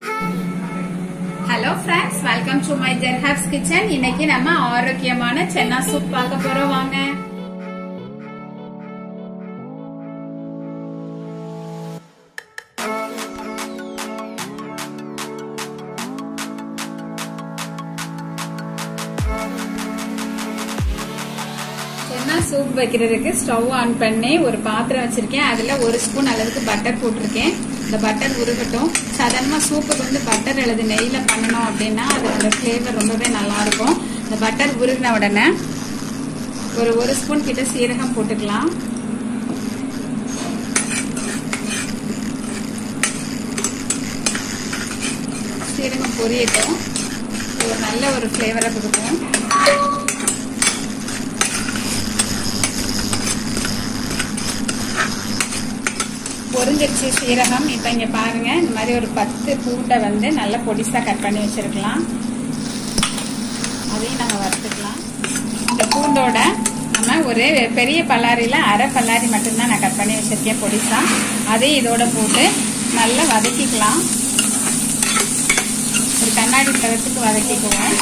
hello friends welcome to my ஜெர்ஹாப்ஸ் kitchen இன்னைக்கு நம்ம ஆரோக்கியமான சென்னா சூப் பார்க்க போறோம் வாங்க சென்னா சூப் வைக்கிறதுக்கு ஸ்டவ் ஆன் பண்ணி ஒரு பாத்திரம் வச்சிருக்கேன் அதுல ஒரு ஸ்பூன் அளவுக்கு பட்டர் போட்டிருக்கேன் இந்த பட்டர் உருகட்டும் சாதாரணமா சூப்புக்கு வந்து பட்டர் அல்லது நெய்ல பண்ணணும் அப்படின்னா அதோட ஃபிளேவர் ரொம்பவே நல்லா இருக்கும் இந்த பட்டர் உருகின உடனே ஒரு ஒரு ஸ்பூன் கிட்ட சீரகம் போட்டுக்கலாம் சீரகம் பொரியட்டும் ஒரு நல்ல ஒரு ஃபிளேவரை கொடுக்கும் பொரிஞ்சிருச்சு சீரகம் இப்போ இங்கே பாருங்க இந்த மாதிரி ஒரு பத்து பூண்டை வந்து நல்லா பொடிசாக கட் பண்ணி வச்சிருக்கலாம் அதையும் நம்ம வறுத்துக்கலாம் இந்த பூண்டோட நம்ம ஒரு பெரிய பல்லாரியில் அரை பல்லாரி மட்டும்தான் நான் கட் பண்ணி வச்சிருக்கேன் பொடிசா அதையும் இதோட போட்டு நல்லா வதக்கிக்கலாம் ஒரு கண்ணாடி பதத்துக்கு வதக்கிக்குவோம்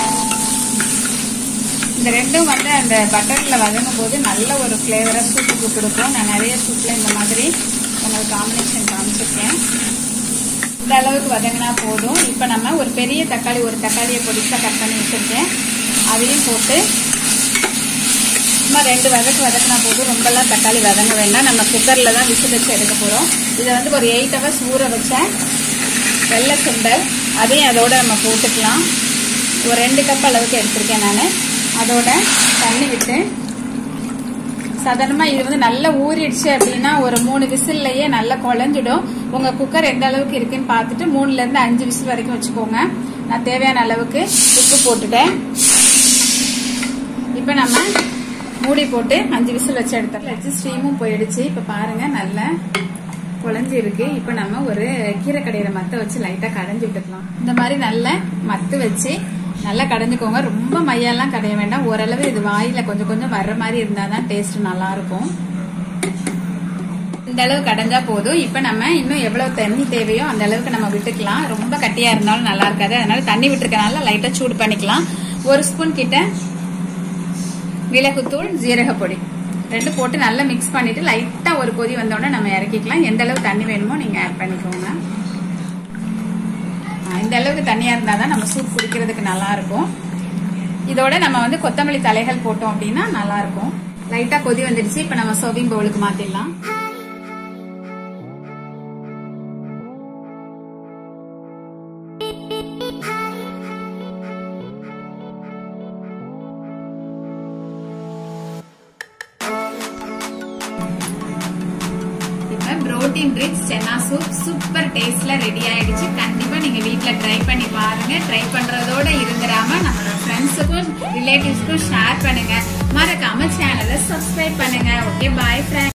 இந்த ரெண்டும் வந்து அந்த பட்டரில் வதங்கும் போது நல்ல ஒரு ஃப்ளேவராக சூப்புக்கு கொடுக்கும் நான் நிறைய சூப்பில் இந்த மாதிரி உங்களுக்கு காம்பினேஷன் காமிச்சிருக்கேன் இந்த அளவுக்கு வதங்கினா போதும் இப்போ நம்ம ஒரு பெரிய தக்காளி ஒரு தக்காளியை பொடிசாக கட் பண்ணி வச்சுருக்கேன் அதையும் போட்டு சும்மா ரெண்டு வதக்கு வதக்கினா போதும் ரொம்பலாம் தக்காளி வதங்க வேண்டாம் நம்ம குக்கரில் தான் விசில் வச்சு எடுக்க போகிறோம் இதை வந்து ஒரு எயிட் ஹவர்ஸ் ஊற வச்ச வெள்ளை சுண்டல் அதையும் அதோட நம்ம போட்டுக்கலாம் ஒரு ரெண்டு கப் அளவுக்கு எடுத்திருக்கேன் நான் அதோட தண்ணி விட்டு சாதாரணமாக இது வந்து நல்லா ஊறிடுச்சு அப்படின்னா ஒரு மூணு விசில்லையே நல்லா குழஞ்சிடும் உங்கள் குக்கர் எந்த அளவுக்கு இருக்குன்னு பார்த்துட்டு மூணுலேருந்து அஞ்சு விசில் வரைக்கும் வச்சுக்கோங்க நான் தேவையான அளவுக்கு உப்பு போட்டுட்டேன் இப்போ நம்ம மூடி போட்டு அஞ்சு விசில் வச்சு எடுத்துடலாம் வச்சு ஸ்டீமும் போயிடுச்சு இப்போ பாருங்க நல்லா குழஞ்சி இருக்கு இப்போ நம்ம ஒரு கீரை கடையிற மத்த வச்சு லைட்டாக கடைஞ்சி விட்டுக்கலாம் இந்த மாதிரி நல்ல மத்து வச்சு நல்லா கடைஞ்சிக்கோங்க ரொம்ப மையெல்லாம் கடைய வேண்டாம் ஓரளவு இது வாயில கொஞ்சம் கொஞ்சம் வர்ற மாதிரி இருந்தால் தான் டேஸ்ட் நல்லா இருக்கும் இந்த அளவு கடைஞ்சா போதும் இப்ப நம்ம இன்னும் எவ்வளவு தண்ணி தேவையோ அந்த அளவுக்கு நம்ம விட்டுக்கலாம் ரொம்ப கட்டியா இருந்தாலும் நல்லா இருக்காது அதனால தண்ணி விட்டுருக்கனால லைட்டா சூடு பண்ணிக்கலாம் ஒரு ஸ்பூன் கிட்ட மிளகுத்தூள் ஜீரக பொடி ரெண்டு போட்டு நல்லா மிக்ஸ் பண்ணிட்டு லைட்டா ஒரு கொதி வந்தோடனே நம்ம இறக்கிக்கலாம் எந்த அளவு தண்ணி வேணுமோ நீங்க ஆட் பண்ணிக்கோங்க இந்த அளவுக்கு தண்ணியா இருந்தாதான் நம்ம சூப் குடிக்கிறதுக்கு நல்லா இருக்கும் இதோட நம்ம வந்து கொத்தமல்லி தலைகள் போட்டோம் அப்படின்னா நல்லா இருக்கும் லைட்டா கொதி வந்துடுச்சு இப்ப நம்ம சர்விங் பவுலுக்கு மாத்திடலாம் protein rich chana soup super டேஸ்ட்ல ரெடி ஆயிடுச்சு கண்டிப்பா நீங்க வீட்ல ட்ரை பண்ணி பாருங்க ட்ரை பண்றதோட இருந்துடாம நம்மளோட ஃப்ரெண்ட்ஸுக்கும் ரிலேட்டிவ்ஸ்க்கும் ஷேர் பண்ணுங்க மறக்காம சேனலை சப்ஸ்கிரைப் பண்ணுங்க ஓகே பாய் ஃப்ரெண்ட்